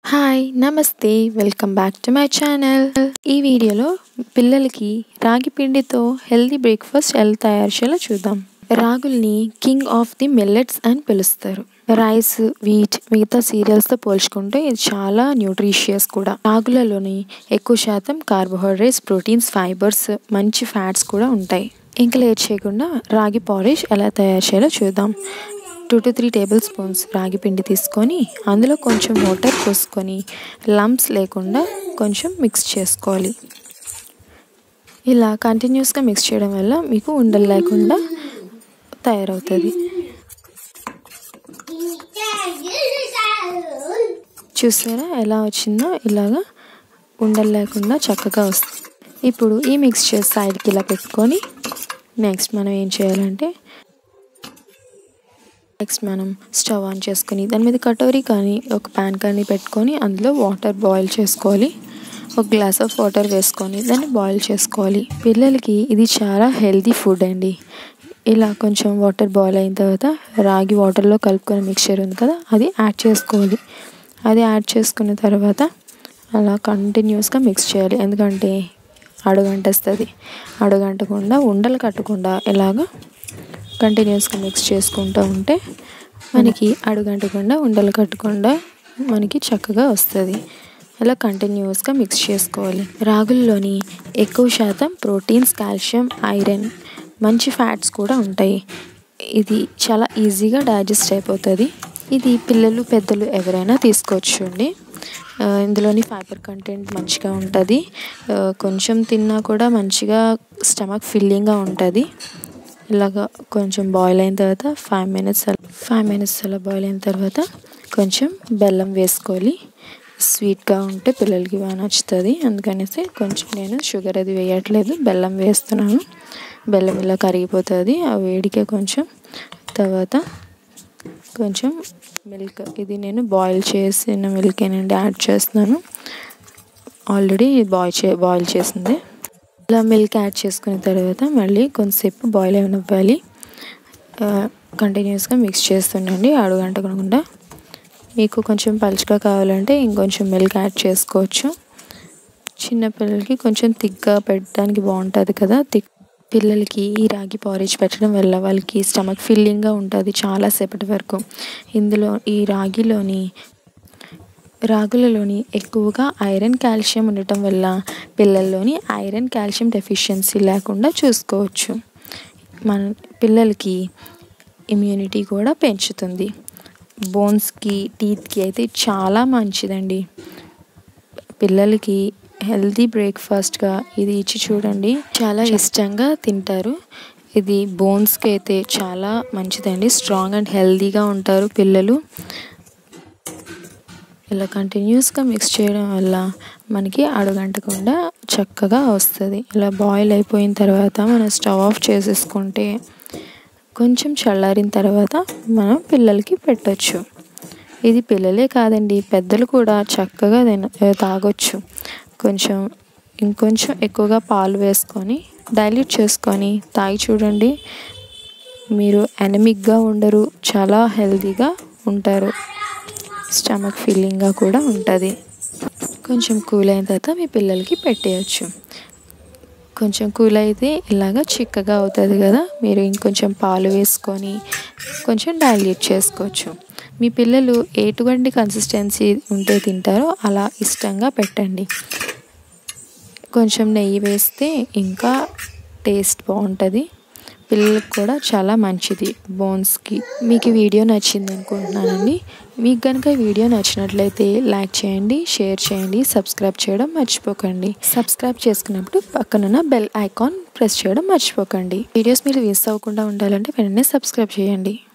hi నమస్తే welcome back to my channel ఈ వీడియోలో పిల్లలకి రాగి పిండితో హెల్తీ బ్రేక్ఫాస్ట్ ఎలా తయారు చేయాలో చూద్దాం రాగుల్ని కింగ్ ఆఫ్ ది మిల్లెట్స్ అని పిలుస్తారు రైస్ వీట్ మిగతా సీరియల్స్తో పోల్చుకుంటే ఇది చాలా న్యూట్రిషియస్ కూడా రాగులలోని ఎక్కువ శాతం కార్బోహైడ్రేట్స్ ప్రోటీన్స్ ఫైబర్స్ మంచి ఫ్యాట్స్ కూడా ఉంటాయి ఇంకా లేట్ చేయకుండా రాగి పాలిష్ ఎలా తయారు చేయాలో చూద్దాం two to three tablespoons రాగి పిండి తీసుకొని అందులో కొంచెం వాటర్ పోసుకొని లంప్స్ లేకుండా కొంచెం మిక్స్ చేసుకోవాలి ఇలా కంటిన్యూస్గా మిక్స్ చేయడం వల్ల మీకు ఉండలు లేకుండా తయారవుతుంది చూసారా ఎలా వచ్చిందో ఇలాగా ఉండలు లేకుండా చక్కగా వస్తుంది ఇప్పుడు ఈ మిక్స్ చేసి సైడ్కి ఇలా పెట్టుకొని నెక్స్ట్ మనం ఏం చేయాలంటే నెక్స్ట్ మనం స్టవ్ ఆన్ చేసుకొని దాని మీద కటోరీ కానీ ఒక ప్యాన్ కానీ పెట్టుకొని అందులో వాటర్ బాయిల్ చేసుకోవాలి ఒక గ్లాస్ ఆఫ్ వాటర్ వేసుకొని దాన్ని బాయిల్ చేసుకోవాలి పిల్లలకి ఇది చాలా హెల్తీ ఫుడ్ అండి ఇలా కొంచెం వాటర్ బాయిల్ అయిన తర్వాత రాగి వాటర్లో కలుపుకొని మిక్చర్ ఉంది కదా అది యాడ్ చేసుకోవాలి అది యాడ్ చేసుకున్న తర్వాత అలా కంటిన్యూస్గా మిక్స్ చేయాలి ఎందుకంటే అడుగంటేస్తుంది అడుగంటకుండా ఉండలు కట్టకుండా ఇలాగా కంటిన్యూస్గా మిక్స్ చేసుకుంటూ ఉంటే మనకి అడుగంటకుండా ఉండలు కట్టకుండా మనకి చక్కగా వస్తుంది అలా కంటిన్యూస్గా మిక్స్ చేసుకోవాలి రాగుల్లోని ఎక్కువ శాతం ప్రోటీన్స్ కాల్షియం ఐరన్ మంచి ఫ్యాట్స్ కూడా ఉంటాయి ఇది చాలా ఈజీగా డైజెస్ట్ అయిపోతుంది ఇది పిల్లలు పెద్దలు ఎవరైనా తీసుకోవచ్చు అండి ఇందులోని ఫైబర్ కంటెంట్ మంచిగా ఉంటుంది కొంచెం తిన్నా కూడా మంచిగా స్టమక్ ఫిల్లింగ్గా ఉంటుంది ఇలాగ కొంచెం బాయిల్ అయిన తర్వాత ఫైవ్ మినిట్స్ ఫైవ్ మినిట్స్ అలా బాయిల్ అయిన తర్వాత కొంచెం బెల్లం వేసుకోవాలి స్వీట్గా ఉంటే పిల్లలకి బాగా నచ్చుతుంది అందుకనేసి కొంచెం నేను షుగర్ అది వేయట్లేదు బెల్లం వేస్తున్నాను బెల్లం ఇలా కరిగిపోతుంది ఆ వేడికే కొంచెం తర్వాత కొంచెం మిల్క్ ఇది నేను బాయిల్ చేసిన మిల్క్ ఏనండి యాడ్ చేస్తున్నాను ఆల్రెడీ బాయిల్ చే బాయిల్ చేసింది ఇలా మిల్క్ యాడ్ చేసుకున్న తర్వాత మళ్ళీ కొంతసేపు బాయిల్ అయినవ్వాలి కంటిన్యూస్గా మిక్స్ చేస్తుండండి అడుగంటకుండా మీకు కొంచెం పలుచగా కావాలంటే ఇంకొంచెం మిల్క్ యాడ్ చేసుకోవచ్చు చిన్నపిల్లలకి కొంచెం థిక్గా పెట్టడానికి బాగుంటుంది కదా థిక్ పిల్లలకి ఈ రాగి పారేజ్ పెట్టడం వల్ల వాళ్ళకి స్టమక్ ఫిల్లింగ్గా ఉంటుంది చాలాసేపటి వరకు ఇందులో ఈ రాగిలోని రాగులలోని ఎక్కువగా ఐరన్ కాల్షియం ఉండటం వల్ల పిల్లల్లోని ఐరన్ కాల్షియం డెఫిషియన్సీ లేకుండా చూసుకోవచ్చు మన పిల్లలకి ఇమ్యూనిటీ కూడా పెంచుతుంది బోన్స్కి టీత్కి అయితే చాలా మంచిదండి పిల్లలకి హెల్తీ బ్రేక్ఫాస్ట్గా ఇది ఇచ్చి చూడండి చాలా ఇష్టంగా తింటారు ఇది బోన్స్కి అయితే చాలా మంచిదండి స్ట్రాంగ్ అండ్ హెల్తీగా ఉంటారు పిల్లలు ఇలా కంటిన్యూస్గా మిక్స్ చేయడం వల్ల మనకి అడుగంటకుండా చక్కగా వస్తుంది ఇలా బాయిల్ అయిపోయిన తర్వాత మనం స్టవ్ ఆఫ్ చేసేసుకుంటే కొంచెం చల్లారిన తర్వాత మనం పిల్లలకి పెట్టచ్చు ఇది పిల్లలే కాదండి పెద్దలు కూడా చక్కగా తిన తాగొచ్చు కొంచెం ఇంకొంచెం ఎక్కువగా పాలు వేసుకొని డైల్యూట్ చేసుకొని తాగి చూడండి మీరు ఎనమిక్గా ఉండరు చాలా హెల్తీగా ఉంటారు స్టమక్ ఫీలింగ్గా కూడా ఉంటుంది కొంచెం కూల్ అయిన తర్వాత మీ పిల్లలకి పెట్టేయచ్చు కొంచెం కూల్ అయితే ఇలాగ చిక్కగా అవుతుంది కదా మీరు ఇంకొంచెం పాలు వేసుకొని కొంచెం డైల్యూట్ చేసుకోవచ్చు మీ పిల్లలు ఎటువంటి కన్సిస్టెన్సీ ఉంటే తింటారో అలా ఇష్టంగా పెట్టండి కొంచెం నెయ్యి వేస్తే ఇంకా టేస్ట్ బాగుంటుంది పిల్లలకు కూడా చాలా మంచిది బోన్స్కి మీకు ఈ వీడియో నచ్చింది అనుకుంటున్నానండి మీకు కనుక వీడియో నచ్చినట్లయితే లైక్ చేయండి షేర్ చేయండి సబ్స్క్రైబ్ చేయడం మర్చిపోకండి సబ్స్క్రైబ్ చేసుకున్నప్పుడు పక్కనున్న బెల్ ఐకాన్ ప్రెస్ చేయడం మర్చిపోకండి వీడియోస్ మీరు మిస్ అవ్వకుండా ఉండాలంటే వెంటనే సబ్స్క్రైబ్ చేయండి